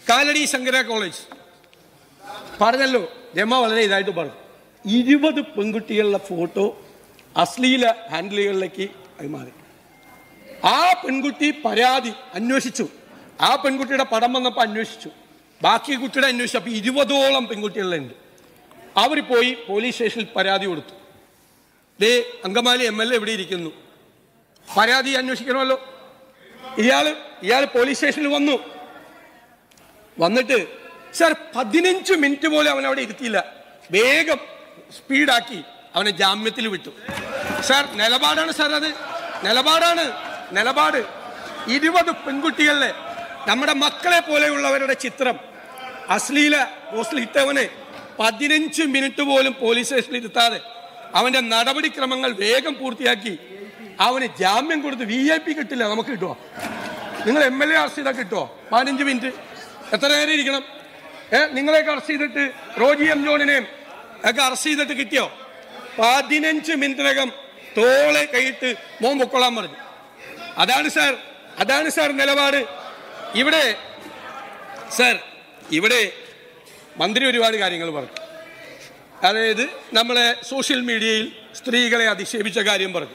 Kalady Shankara college പറഞ്ഞല്ലോ രമ വളരെ ഇതായിട്ട് പറഞ്ഞു ഇരുപത് പെൺകുട്ടികളുടെ ഫോട്ടോ അശ്ലീല ഹാൻഡിലുകളിലേക്ക് കൈമാറി ആ പെൺകുട്ടി പരാതി അന്വേഷിച്ചു ആ പെൺകുട്ടിയുടെ പടം വന്നപ്പോൾ അന്വേഷിച്ചു ബാക്കി കുട്ടിയുടെ അന്വേഷിച്ചു അപ്പോൾ ഇരുപതോളം പെൺകുട്ടികളുണ്ട് അവർ പോയി പോലീസ് സ്റ്റേഷനിൽ പരാതി കൊടുത്തു ദേ അങ്കമാലി എം എൽ എ ഇവിടെ ഇരിക്കുന്നു പരാതി അന്വേഷിക്കണമല്ലോ ഇയാൾ ഇയാൾ പോലീസ് സ്റ്റേഷനിൽ വന്നു വന്നിട്ട് സാർ പതിനഞ്ച് മിനിറ്റ് പോലും അവൻ അവിടെ ഇരുത്തിയില്ല വേഗം സ്പീഡാക്കി അവനെ ജാമ്യത്തിൽ വിട്ടു സാർ നിലപാടാണ് സാർ അത് നിലപാടാണ് നിലപാട് ഇരുപത് പെൺകുട്ടികളിലെ നമ്മുടെ മക്കളെ പോലെയുള്ളവരുടെ ചിത്രം അശ്ലീല പോസ്റ്റിൽ ഇട്ടവന് പതിനഞ്ച് മിനിറ്റ് പോലും പോലീസ് സ്റ്റേഷനിൽ ഇരുത്താതെ അവന്റെ നടപടിക്രമങ്ങൾ വേഗം പൂർത്തിയാക്കി അവന് ജാമ്യം കൊടുത്ത് വി ഐ പി കിട്ടില്ല നമുക്ക് കിട്ടുമോ നിങ്ങൾ എം എൽ എ അറസ്റ്റ് ചെയ്താൽ കിട്ടുമോ പതിനഞ്ച് മിനിറ്റ് എത്ര നേരം ഇരിക്കണം ഏ നിങ്ങളെയൊക്കെ അറസ്റ്റ് ചെയ്തിട്ട് റോജി എം ജോണിനെയും ഒക്കെ അറസ്റ്റ് ചെയ്തിട്ട് കിട്ടിയോ പതിനഞ്ച് മിനിറ്റിനകം തോളെ കൈയിട്ട് മോൻ പൊക്കൊള്ളാൻ പറഞ്ഞു അതാണ് സാർ അതാണ് സാർ നിലപാട് ഇവിടെ സാർ ഇവിടെ മന്ത്രി ഒരുപാട് കാര്യങ്ങൾ പറഞ്ഞു അതായത് നമ്മളെ സോഷ്യൽ മീഡിയയിൽ സ്ത്രീകളെ അധിക്ഷേപിച്ച കാര്യം പറഞ്ഞു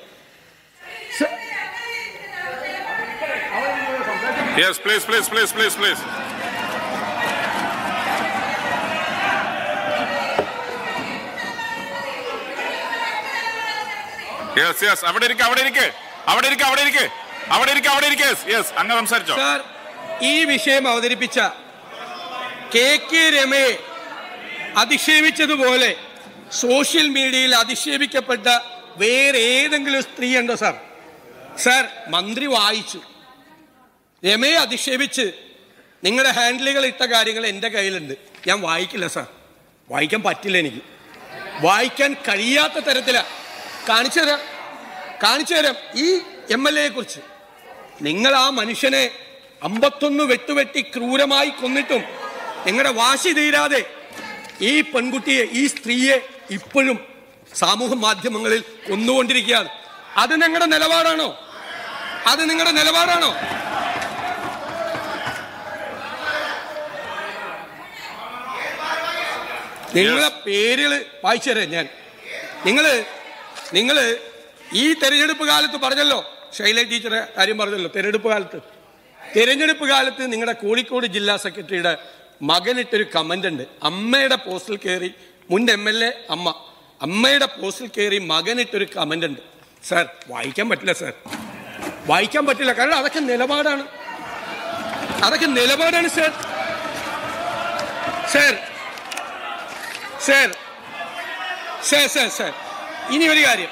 Yes, please, please, please, please, please. Yes yes അവിടെ ഇരിക്കെ അവിടെ ഇരിക്കെ അവിടെ ഇരിക്കെ അവിടെ ഇരിക്കെ അവിടെ ഇരിക്കെ അവിടെ ഇരിക്കെ യെസ് അങ്ങ് സംസാരിച്ചോ സാർ ഈ വിഷയം അവതരിപ്പിച്ച കെ കെ രമയെ അധിക്ഷേപിച്ചതുപോലെ സോഷ്യൽ മീഡിയയിൽ അധിക്ഷേപിക്കപ്പെട്ട വേറെ ഏതെങ്കിലും സ്ത്രീ ഉണ്ടോ സാർ സാർ മന്ത്രി വായിച്ചു രമയെ അധിക്ഷേപിച്ച് നിങ്ങളുടെ ഹാൻഡിലുകൾ ഇട്ട കാര്യങ്ങൾ എൻ്റെ കയ്യിലുണ്ട് ഞാൻ വായിക്കില്ല സാർ വായിക്കാൻ പറ്റില്ല എനിക്ക് വായിക്കാൻ കഴിയാത്ത തരത്തിലാണ് കാണിച്ചു തരാം കാണിച്ചു തരാം ഈ എം എൽ എയെ കുറിച്ച് നിങ്ങൾ ആ മനുഷ്യനെ അമ്പത്തൊന്ന് വെട്ടുവെട്ടി ക്രൂരമായി കൊന്നിട്ടും നിങ്ങളുടെ വാശി തീരാതെ ഈ പെൺകുട്ടിയെ ഈ സ്ത്രീയെ ഇപ്പോഴും സാമൂഹ മാധ്യമങ്ങളിൽ കൊന്നുകൊണ്ടിരിക്കുകയാണ് അത് നിങ്ങളുടെ നിലപാടാണോ അത് നിങ്ങളുടെ നിലപാടാണോ നിങ്ങളെ പേരുകൾ വായിച്ചു തരാം ഞാൻ നിങ്ങള് നിങ്ങള് ഈ തെരഞ്ഞെടുപ്പ് കാലത്ത് പറഞ്ഞല്ലോ ശൈല ടീച്ചറെ കാര്യം പറഞ്ഞല്ലോ തെരഞ്ഞെടുപ്പ് കാലത്ത് തെരഞ്ഞെടുപ്പ് കാലത്ത് നിങ്ങളുടെ കോഴിക്കോട് ജില്ലാ സെക്രട്ടറിയുടെ മകനിട്ടൊരു കമന്റ് ഉണ്ട് അമ്മയുടെ പോസ്റ്റിൽ കയറി മുൻ എം എൽ എ അമ്മ അമ്മയുടെ പോസ്റ്റിൽ കയറി മകനിട്ടൊരു കമന്റ് ഉണ്ട് സാർ വായിക്കാൻ പറ്റില്ല സാർ വായിക്കാൻ പറ്റില്ല കാരണം അതൊക്കെ നിലപാടാണ് അതൊക്കെ നിലപാടാണ് sir sir sir sir sir sir ഇനി ഒരു കാര്യം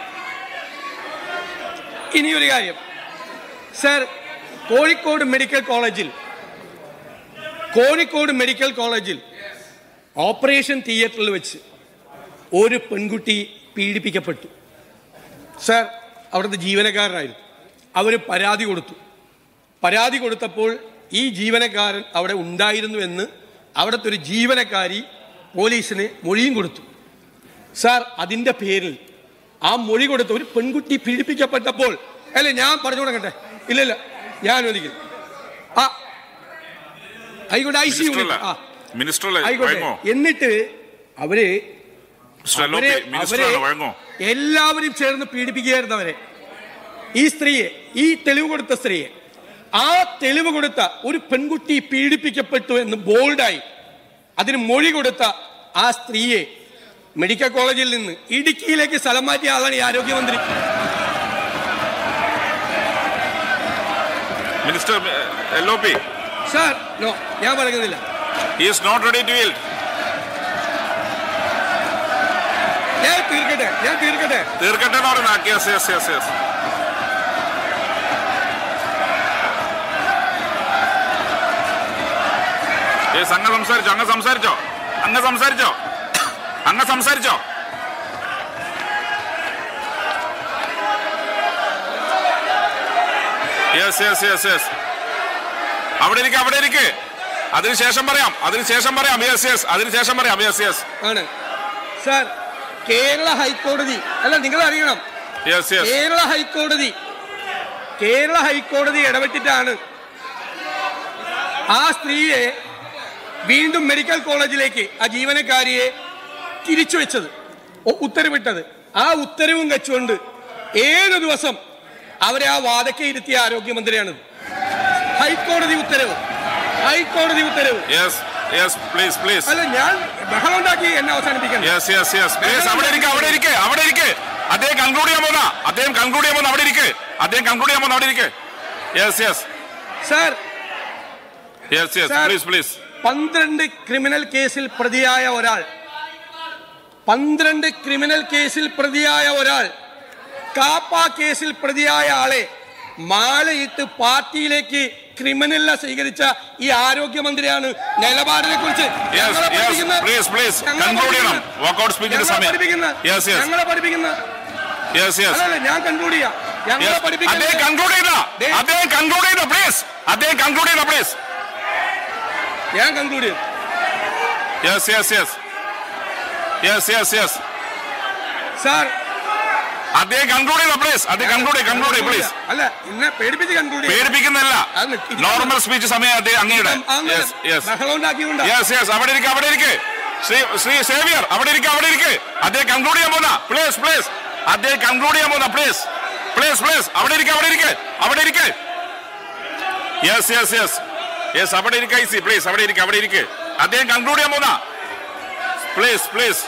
ഇനി ഒരു കാര്യം സാർ കോഴിക്കോട് മെഡിക്കൽ കോളേജിൽ കോഴിക്കോട് മെഡിക്കൽ കോളേജിൽ ഓപ്പറേഷൻ തിയേറ്ററിൽ വെച്ച് ഒരു പെൺകുട്ടി പീഡിപ്പിക്കപ്പെട്ടു സാർ അവിടുത്തെ ജീവനക്കാരനായിരുന്നു അവർ പരാതി കൊടുത്തു പരാതി കൊടുത്തപ്പോൾ ഈ ജീവനക്കാരൻ അവിടെ ഉണ്ടായിരുന്നു എന്ന് അവിടുത്തെ ഒരു ജീവനക്കാരി പോലീസിന് മൊഴിയും കൊടുത്തു സാർ അതിൻ്റെ പേരിൽ ആ മൊഴി കൊടുത്ത ഒരു പെൺകുട്ടി പീഡിപ്പിക്കപ്പെട്ടപ്പോൾ അല്ലേ ഞാൻ പറഞ്ഞു കൊടുക്കട്ടെ ഇല്ലല്ല ഞാൻ അനുവദിക്കുന്നു ആ ആയിക്കോട്ടെ ഐ സി മിനിസ്റ്റർ അല്ല ആ മിനിസ്റ്റർ അല്ലേ ആയിക്കോട്ടെ വഴങ്ങോ എന്നിട്ട് അവര് മിസ്റ്റർ അവരെ എല്ലോപ്പി മിനിസ്റ്റർ അവരെ ആണ് വഴങ്ങോ എല്ലാവരും ചേർന്ന് പീഡിപ്പിക്കുകയായിരുന്നു അവരെ ഈ സ്ത്രീയെ ഈ തെളിവ് കൊടുത്ത സ്ത്രീയെ ആ തെളിവ് കൊടുത്ത ഒരു പെൺകുട്ടി പീഡിപ്പിക്കപ്പെട്ടു എന്ന് ബോൾഡായി അതിന് മൊഴി കൊടുത്ത ആ സ്ത്രീയെ മെഡിക്കൽ കോളേജിൽ നിന്ന് ഇടുക്കിയിലേക്ക് സ്ഥലം മാറ്റിയ ആളാണ് ഈ ആരോഗ്യമന്ത്രി മിനിസ്റ്റർ എല്ലോപ്പി സാർ നോ ഞാൻ പറയുന്നില്ല he is not ready to yield ഞാൻ തീർക്കട്ടെ ഞാൻ തീർക്കട്ടെ തീർക്കട്ടെ എന്ന് പറയുന്നത് yes yes yes yes yes അങ്ങ് സംസാരിച്ചോ അങ്ങ് സംസാരിച്ചോ അങ്ങ് സംസാരിച്ചോ അങ്ങ് സംസാരിച്ചോ യെസ് യെസ് യെസ് യെസ് അവിടെ ഇരിക്കെ അവിടെ ഇരിക്കെ അതിനുശേഷം പറയാം അതിനുശേഷം പറയാം യെസ് യെസ് അതിനുശേഷം പറയാം യെസ് യെസ് ആണ് സാർ കേരള ഹൈക്കോടതി അല്ല നിങ്ങൾ അറിയണം യെസ് യെസ് കേരള ഹൈക്കോടതി കേരള ഹൈക്കോടതി ഇടപെട്ടിട്ടാണ് ആ സ്ത്രീയെ വീണ്ടും മെഡിക്കൽ കോളേജിലേക്ക് ആ ജീവനക്കാരിയെ തിരിച്ചു വെച്ചത് ഒ- ഉത്തരവിട്ടത് ആ ഉത്തരവും വെച്ചുകൊണ്ട് ഏഴു ദിവസം അവരെ ആ വാദക്കെ ഇരുത്തിയ ആരോഗ്യമന്ത്രിയാണ് ഹൈക്കോടതി ഉത്തരവ് ഹൈക്കോടതി ഉത്തരവ് യെസ് യെസ് പ്ലീസ് പ്ലീസ് അല്ല ഞാൻ ബഹളം ഉണ്ടാക്കി എന്നെ അവസാനിപ്പിക്കണം യെസ് യെസ് യെസ് പ്ലീസ് അവിടെ ഇരിക്കെ അവിടെ ഇരിക്കെ അവിടെ ഇരിക്കെ അദ്ദേഹം കൺക്ലൂഡ് ചെയ്യാൻ പോകുന്ന അദ്ദേഹം കൺക്ലൂഡ് ചെയ്യാൻ പോകുന്ന അവിടെ ഇരിക്കെ അദ്ദേഹം കൺക്ലൂഡ് ചെയ്യാൻ പോകുന്ന അവിടെ ഇരിക്കെ yes yes sir yes yes Sir. Please please പന്ത്രണ്ട് ക്രിമിനൽ കേസിൽ പ്രതിയായ ഒരാൾ പന്ത്രണ്ട് ക്രിമിനൽ കേസിൽ പ്രതിയായ ഒരാൾ കാപ്പ കേസിൽ പ്രതിയായ ആളെ മാലയിട്ട് പാർട്ടിയിലേക്ക് ക്രിമിനലിനെ സ്വീകരിച്ച ഈ ആരോഗ്യമന്ത്രിയാണ് നിലപാടിനെ കുറിച്ച് yes yes please please conclude ചെയ്യണം വാക്കൗട്ട് സ്പീച്ചിന്റെ സമയം യെസ് യെസ് ഞങ്ങളെ പഠിപ്പിക്കുന്ന യെസ് യെസ് അല്ലല്ല ഞാൻ കൺക്ലൂഡ് ചെയ്യാം ഞങ്ങളെ അദ്ദേഹം പഠിപ്പിക്കുന്ന കൺക്ലൂഡ് ചെയ്ത ദേ. അദ്ദേഹം കൺക്ലൂഡ് ചെയ്ത പ്ലീസ് അദ്ദേഹം കൺക്ലൂഡ് ചെയ്ത പ്ലീസ് ഞാൻ കൺക്ലൂഡ് ചെയ്യും yes yes yes yes yes yes sir അദ്ദേഹം കൺക്ലൂഡ് ചെയ്ത പ്ലീസ് അദ്ദേഹം കൺക്ലൂഡ് ചെയ്ത് കൺക്ലൂഡ് ചെയ്ത് പ്ലീസ് അല്ല എന്നെ പേടിപ്പിച്ച് കൺക്ലൂഡ് ചെയ്യാം പേടിപ്പിക്കുന്നല്ല അത് നിർത്തി. നോർമൽ സ്പീച്ച് സമയം അദ്ദേഹം അങ്ങയുടെ യെസ് യെസ് ബഹളം ഉണ്ടാക്കിയുണ്ടാ യെസ് യെസ് അവിടെ ഇരിക്കെ അവിടെ ഇരിക്കെ ശ്രീ ശ്രീ സേവിയർ അവിടെ ഇരിക്കെ അവിടെ ഇരിക്കെ അദ്ദേഹം കൺക്ലൂഡ് ചെയ്യാൻ പോകുന്ന പ്ലീസ് പ്ലീസ് അദ്ദേഹം കൺക്ലൂഡ് ചെയ്യാൻ പോകുന്ന പ്ലീസ് പ്ലീസ് പ്ലീസ് അവിടെ ഇരിക്കെ അവിടെ ഇരിക്കെ അവിടെ ഇരിക്കെ യെസ് യെസ് യെസ് യെസ് അവിടെ ഇരിക്കെ ഐ സി പ്ലീസ് അവിടെ ഇരിക്കെ അവിടെ ഇരിക്കെ അദ്ദേഹം കൺക്ലൂഡ് ചെയ്യാൻ പോകുന്ന please please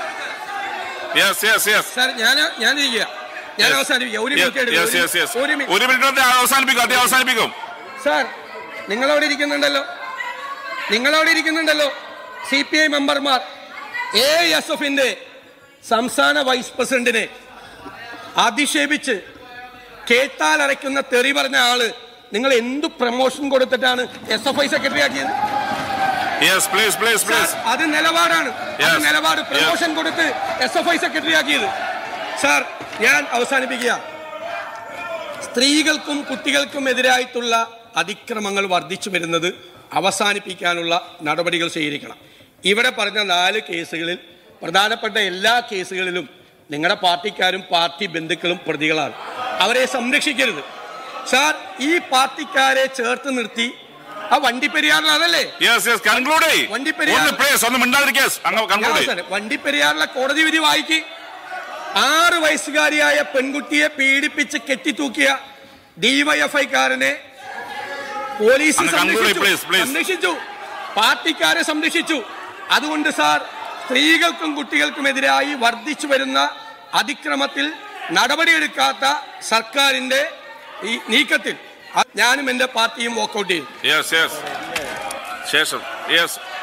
yes yes yes sir ഞാൻ ഞാൻ ഇരിക്കുക ഞാൻ അവസാനിപ്പിക്കാം ഒരു മിനിറ്റ് എടുക്കും. യെസ് യെസ് യെസ് ഒരു മിനിറ്റ് ഒരു മിനിറ്റ് അവസാനിപ്പിക്കും അദ്ദേഹം അവസാനിപ്പിക്കും സാർ നിങ്ങളവിടെ ഇരിക്കുന്നുണ്ടല്ലോ നിങ്ങളവിടെ ഇരിക്കുന്നുണ്ടല്ലോ സി പി ഐ മെമ്പർമാർ എ എസ് എഫിന്റെ സംസ്ഥാന വൈസ് പ്രസിഡന്റിനെ അധിക്ഷേപിച്ച് കേട്ടാൽ അരയ്ക്കുന്ന തെറി പറഞ്ഞ ആള് നിങ്ങൾ എന്ത് പ്രൊമോഷൻ കൊടുത്തിട്ടാണ് എസ് എഫ് ഐ സെക്രട്ടറി ആക്കിയത് yes please please sir, please അത് നിലപാടാണ് അത് Yes. നിലപാട് Yes. പ്രൊമോഷൻ കൊടുത്ത് എസ് എഫ് ഐ സെക്രട്ടറി ആക്കിയത് സാർ ഞാൻ അവസാനിപ്പിക്കുക സ്ത്രീകൾക്കും കുട്ടികൾക്കും എതിരായിട്ടുള്ള അതിക്രമങ്ങൾ വർദ്ധിച്ചു വരുന്നത് അവസാനിപ്പിക്കാനുള്ള നടപടികൾ സ്വീകരിക്കണം ഇവിടെ പറഞ്ഞ നാല് കേസുകളിൽ പ്രധാനപ്പെട്ട എല്ലാ കേസുകളിലും നിങ്ങളുടെ പാർട്ടിക്കാരും പാർട്ടി ബന്ധുക്കളും പ്രതികളാണ് അവരെ സംരക്ഷിക്കരുത് സാർ ഈ പാർട്ടിക്കാരെ ചേർത്ത് നിർത്തി ആ വണ്ടിപ്പെരിയാറിലാണല്ലേ യെസ് യെസ് കൺക്ലൂഡ് ചെയ്യ് വണ്ടിപ്പെരിയാർ- ഒന്ന് പ്ലീസ് ഒന്ന് മിണ്ടാതിരിക്കുക അങ്ങ് കൺക്ലൂഡ് ചെയ്യ് ഞാൻ വണ്ടിപ്പെരിയാറിലെ കോടതി വിധി വായിക്ക് ആറ് വയസ്സുകാരിയായ പെൺകുട്ടിയെ പീഡിപ്പിച്ച് കെട്ടിത്തൂക്കിയ ഡിവൈഎഫ്ഐക്കാരനെ പോലീസ് അങ്ങ് conclude ചെയ്യ്, സംരക്ഷിച്ചു. please, please. സംരക്ഷിച്ചു പാർട്ടിക്കാരെ സംരക്ഷിച്ചു അതുകൊണ്ട് സാർ സ്ത്രീകൾക്കും കുട്ടികൾക്കുമെതിരായി വർദ്ധിച്ചു വരുന്ന അതിക്രമത്തിൽ നടപടിയെടുക്കാത്ത സർക്കാരിന്റെ ഈ നീക്കത്തിൽ ഞാനും എന്റെ പാർട്ടിയും വോക്കൗട്ട് ചെയ്യും യെസ് യെസ് ശേഷം യെസ്